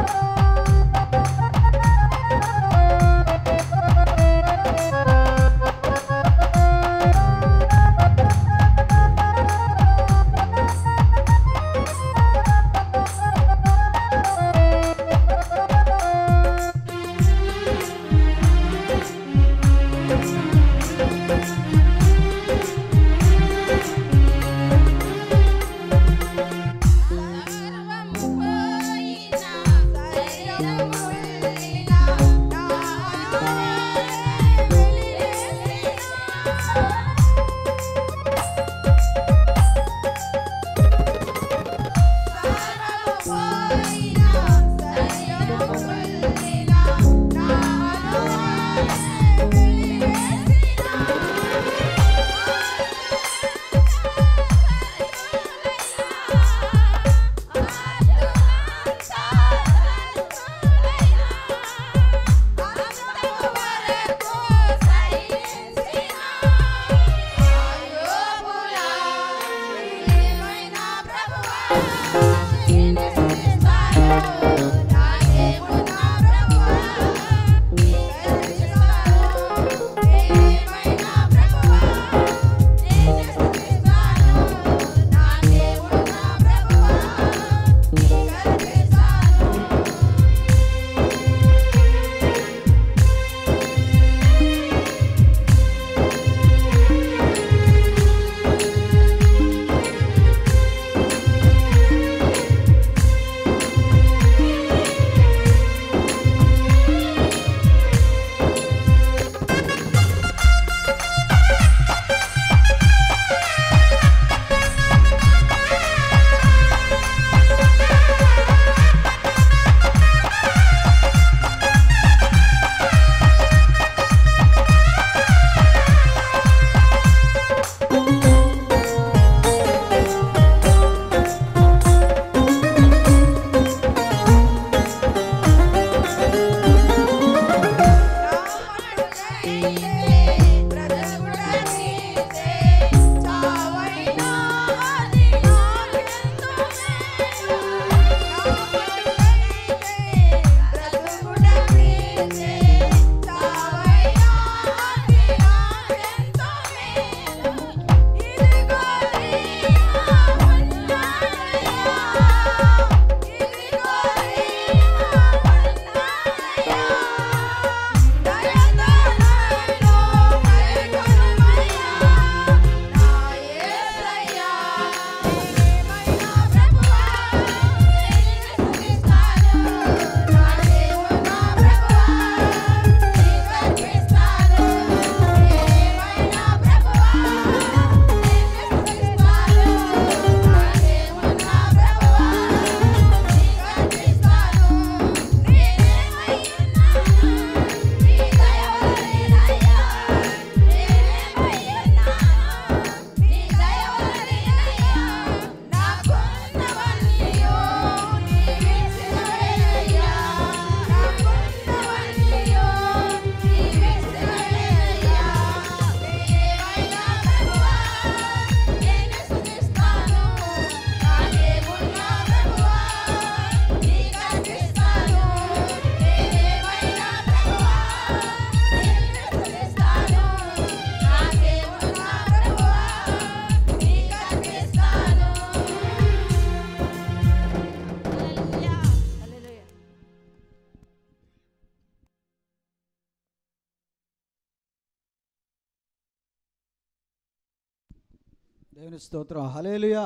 దేవుని స్తోత్రం హలేలుయా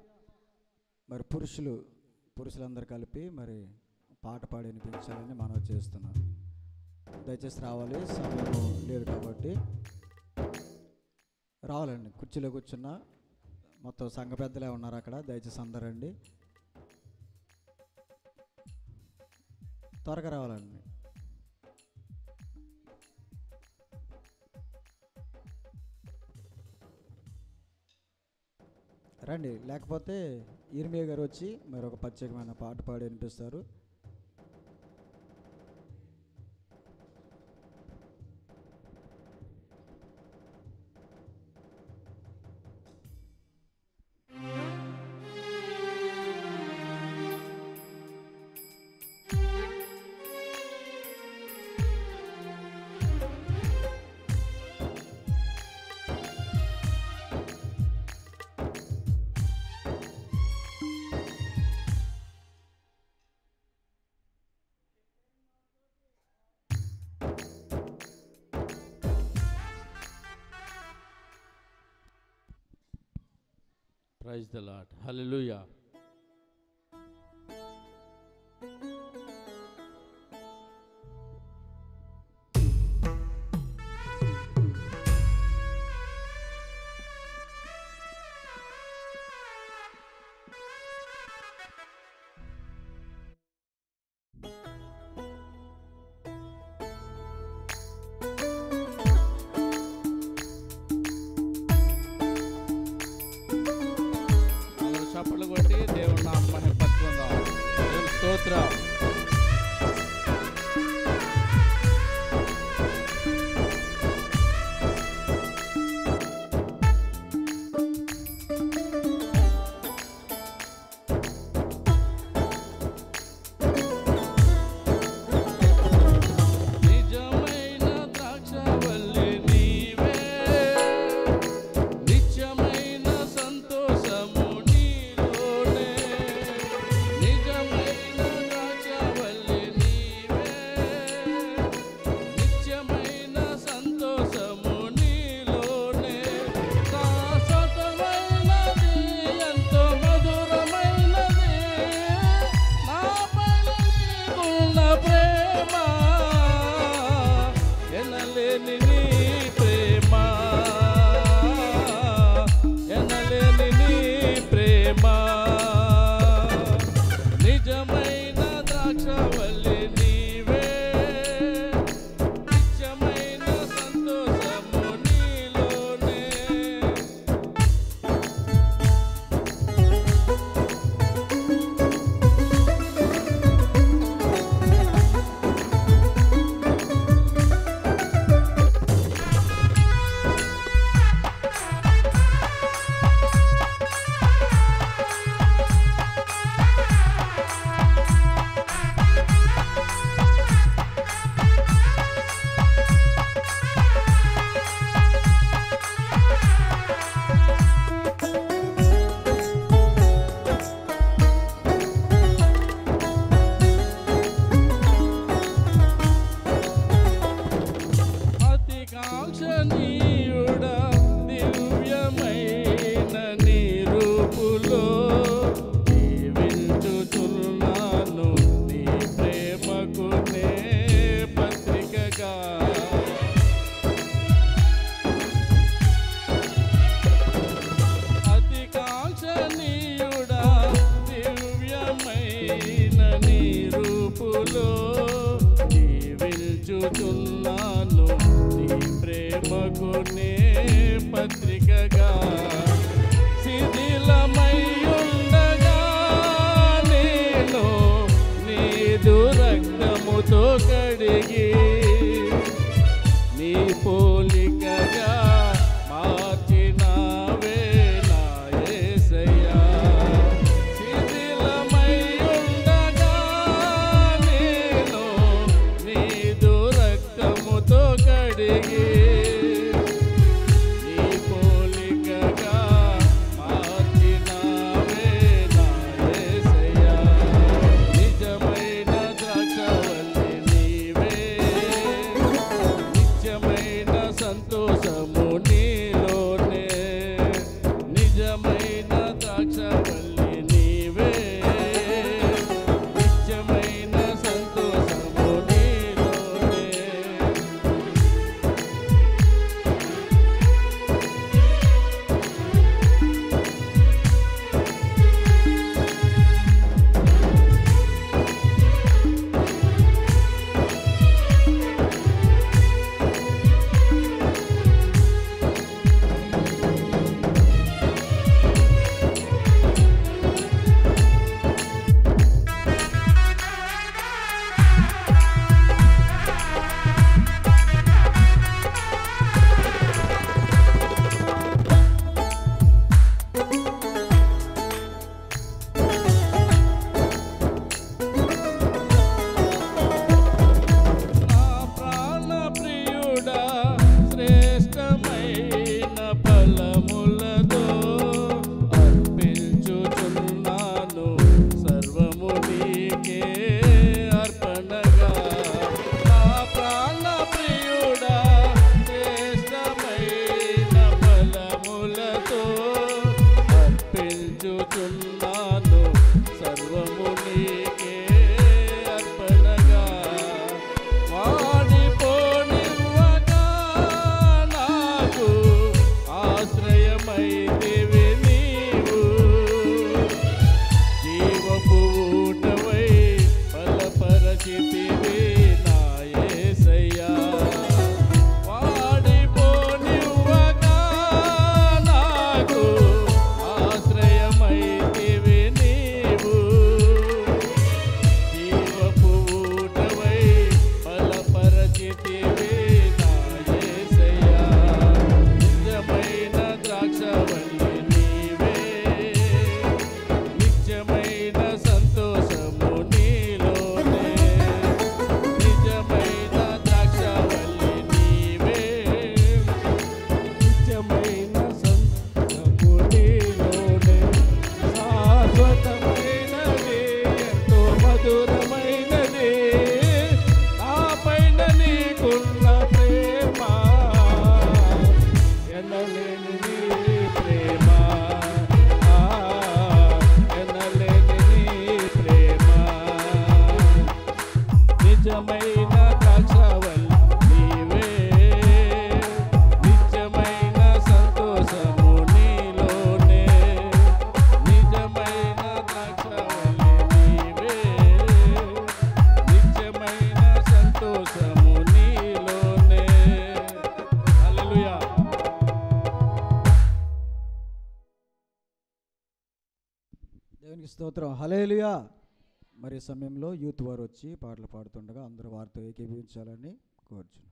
మరి పురుషులు పురుషులందరూ కలిపి మరి పాట పాడి వినిపించాలని మనం చేస్తున్నాం దయచేసి రావాలి సమయం లేదు కాబట్టి రావాలండి కుర్చీలో కూర్చున్న మొత్తం సంఘ పెద్దలే ఉన్నారు అక్కడ దయచేసి అందరండి త్వరగా రావాలండి రండి లేకపోతే ఇర్మియా గారు వచ్చి మరి ఒక ప్రత్యేకమైన పాట పాడి వినిపిస్తారు ఆ ప్రైజ్ ద లాట్ హల్లెలూయా అందరూ చప్పట్లు కొట్టి దేవుని నామని పట్టుకుందాం దేవుని స్తోత్రం నిజమైన ద్రాక్షవల్లి నీవే నిత్యమైన సంతోషము నీలోనే నిజమైన ద్రాక్షవల్లి నీవే నిత్యమైన సంతోషము నీలోనే శాశ్వతమైనది ఎంతో మధురమైనది నాపైన నీకున్న ప్రేమ ఎనలేని నీ ప్రేమ ఎనలేని నీ ప్రేమ నిజమైన ద్రాక్షవల్లి నీవే నిత్యమైన సంతోషము నీలోనే అతి కాంక్షణీయుడ దివ్యమైన నీ రూపులో జీవించుచున్నాను నీ ప్రేమకు నే పత్రికగా అతి కాంక్షణీయుడా దివ్యమైన నీ రూపులో జీవించుచున్నాను నీ ప్రేమకు నే పత్రికగా శిథిలమయ్యుండగా నేను నీదు రక్తముతో కడిగి నీ పోలికగా మార్చినావే నా యేసయ్యా శిథిలమై ఉండగా నేను నీదు రక్తముతో కడిగి నీ పోలికగా మార్చినావే నా యేసయ్యా నిజమైన ద్రాక్షవల్లి నీవే బలపరచితివి నా యేసయ్యా వాడిపోనివ్వగా నాకు ఆశ్రయమైతివి నీవు జీవపు ఊటవై బలపరచితివి నా యేసయ్యా నిజమైన ద్రాక్షవల్లి నీవే నిత్యమైన సంతోషము నీలోనే నిజమైన ద్రాక్షవల్లి నీవే నిత్యమైన సంతోషము నీలోనే శాశ్వతమైనది ఎంతో మధురమైనది నాపైన నీకున్న ప్రేమ ఎనలేని నీ ప్రేమ ఆ, ఎనలేని నీ ప్రేమ నిజమైన ద్రాక్షవల్లి నీవే నిత్యమైన సంతోషము నీలోనే నిజమైన ద్రాక్షవల్లి నీవే నిత్యమైన సంతోషము నీలోనే హల్లెలూయా దేవునికి స్తోత్రం హలేలుయా మరి ఈ సమయంలో యూత్ వారు వచ్చి పాటలు పాడుతుండగా అందరూ వారితో ఏకీభవించాలని కోరుచున్నాను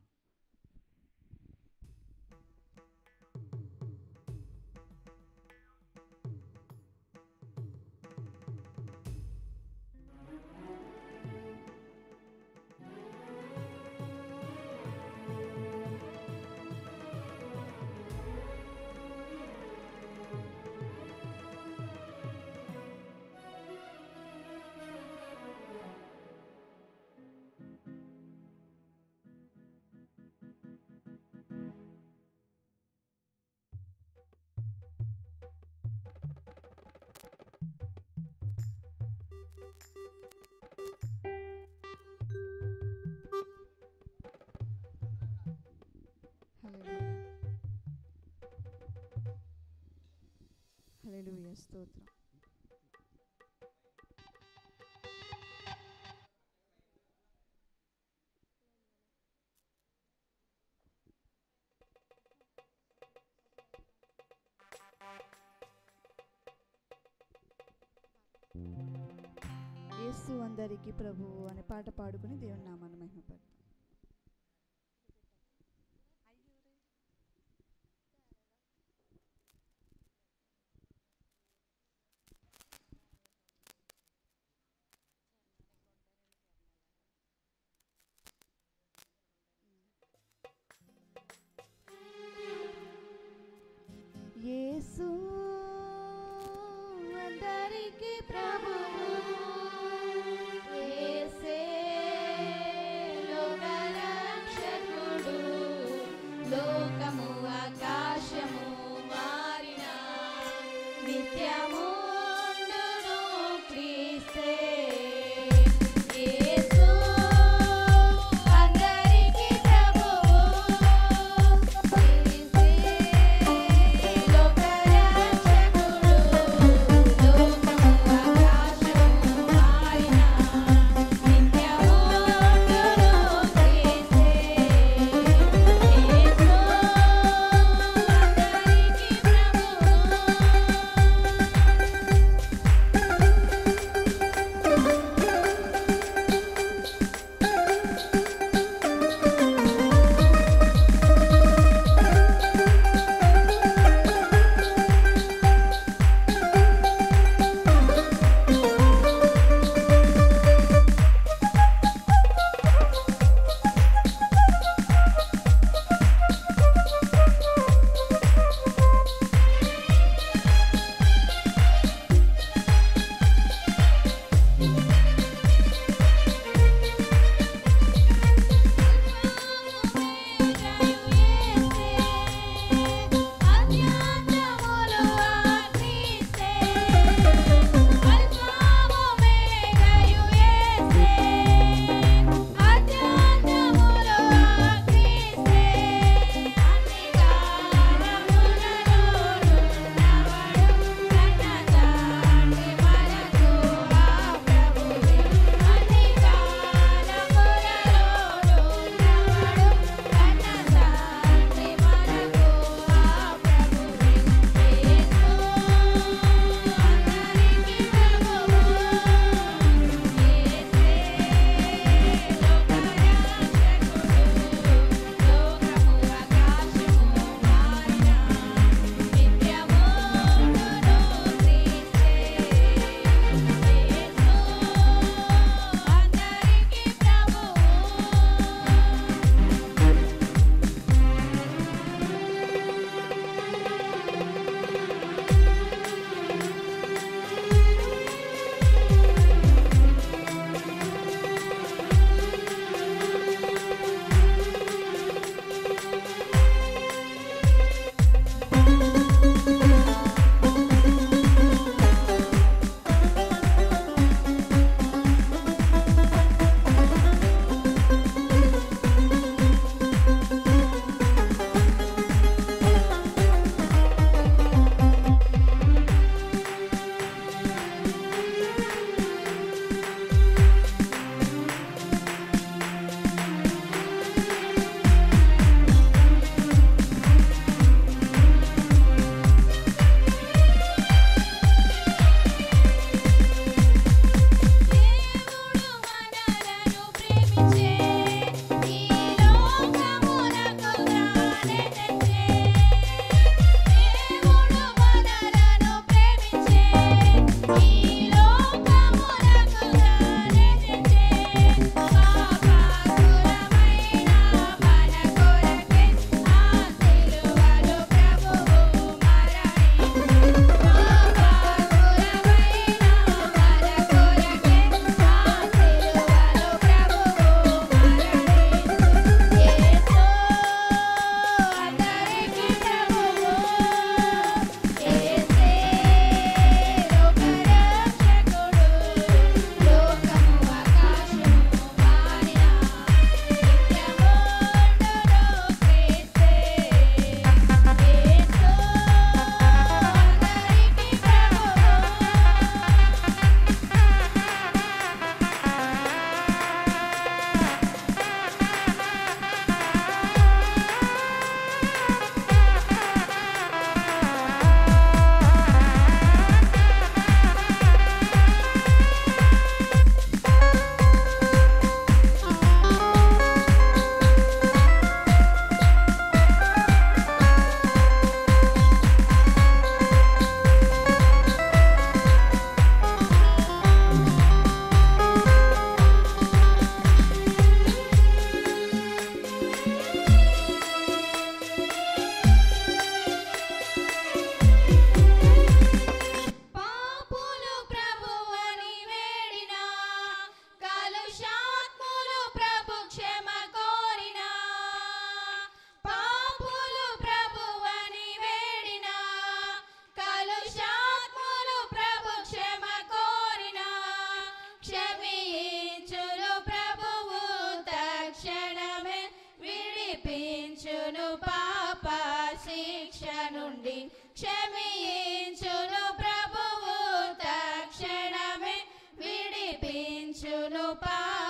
హల్లెలూయా స్తోత్రం యేసు అందరికీ ప్రభువు అనే పాట పాడుకుని దేవుని నామాన్ని మహిమపడతాం యేసు అందరికీ ప్రభువు యేసే లోక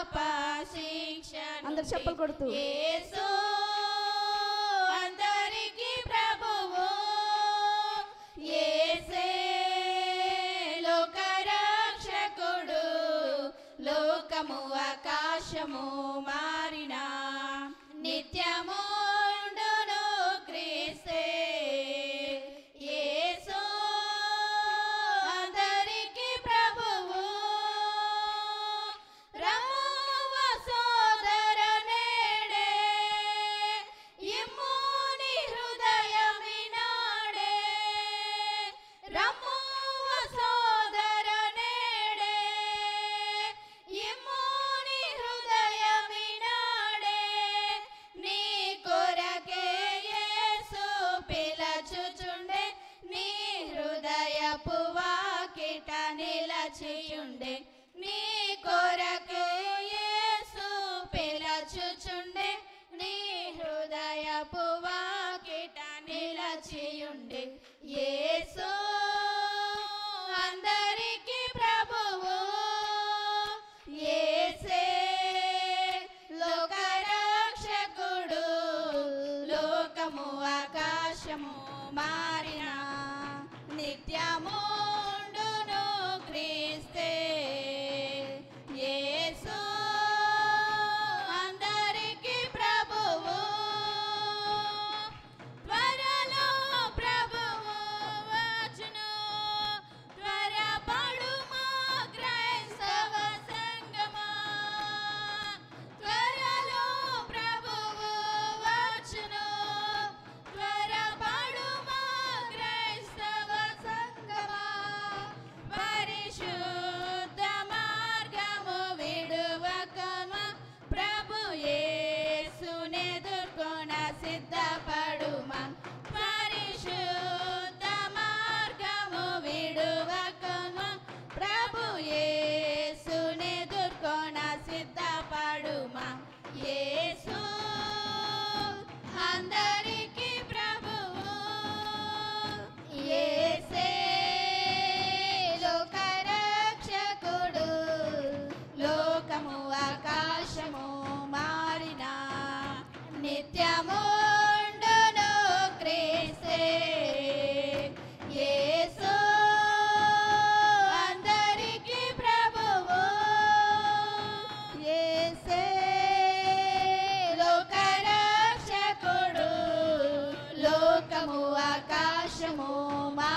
పాప శిక్షను అందరు చెప్పలు కొడుతూ యేసు అందరికీ ప్రభువు యేసే లోకరక్షకుడు లోకము ఆకాశము మారిన నిత్యముండును క్రీస్తే యేసు అందరికీ ప్రభువు రమ్మువ సోదర నేడే ఇమ్ముని హృదయమినాడే రమ్మువ సోదర నేడే ఇమ్ముని హృదయమినాడే నీ కొరకే యేసు పిలచుచుండే నీ హృదయపు వాకిట నిలచియుండే నీ కొరకే యేసు పిలచుచుండే నీ హృదయపు వాకిట నిలచియుండే యేసు అందరికీ ప్రభువు యేసే లోకరక్షకుడు లోకము ఆకాశము మారిన నిత్యముండును క్రీస్తే యేసు అందరికీ ప్రభువు త్వరలో ప్రభువు వచ్చును త్వరపడుమా క్రైస్తవ సంగమా త్వరలో ప్రభువు వచ్చును త్వరపడుమా క్రైస్తవ సంగమా పరిశుద్ధ మార్గము విడువకమా ప్రభు యేసునెదుర్కొన సిద్ధపడుమా పరిశుద్ధ మార్గము విడువకమా ప్రభు యేసునెదుర్కొన సిద్ధపడుమా ఏ